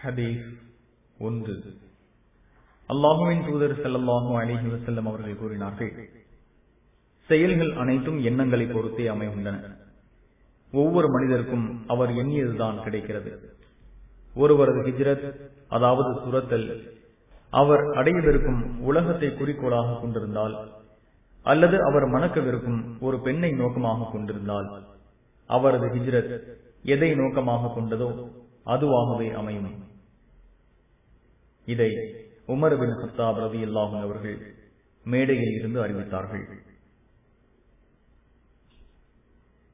ஹதீஸ் ஒன்று அல்லாஹுவின் தூதர் ஸல்லல்லாஹு அலைஹி வஸல்லம் அவர்கள் கூறினார்கள் செயல்கள் அனைத்தும் எண்ணங்களை பொறுத்தே அமைகின்றன ஒவ்வொரு மனிதருக்கும் அவர் எண்ணியதுதான் கிடைக்கிறது ஒருவரது ஹிஜ்ரத் அதாவது சுரத்தல் அவர் அடையவிருக்கும் உலகத்தை குறிக்கோளாக கொண்டிருந்தால் அல்லது அவர் மணக்கவிருக்கும் ஒரு பெண்ணை நோக்கமாக கொண்டிருந்தால் அவரது ஹிஜ்ரத் எதை நோக்கமாக கொண்டதோ அதுவாகவே அமையும் இதை உமர் பின் சத்தாப் ரவி அல்லாஹும் அவர்கள் மேடையில் இருந்து அறிவித்தார்கள்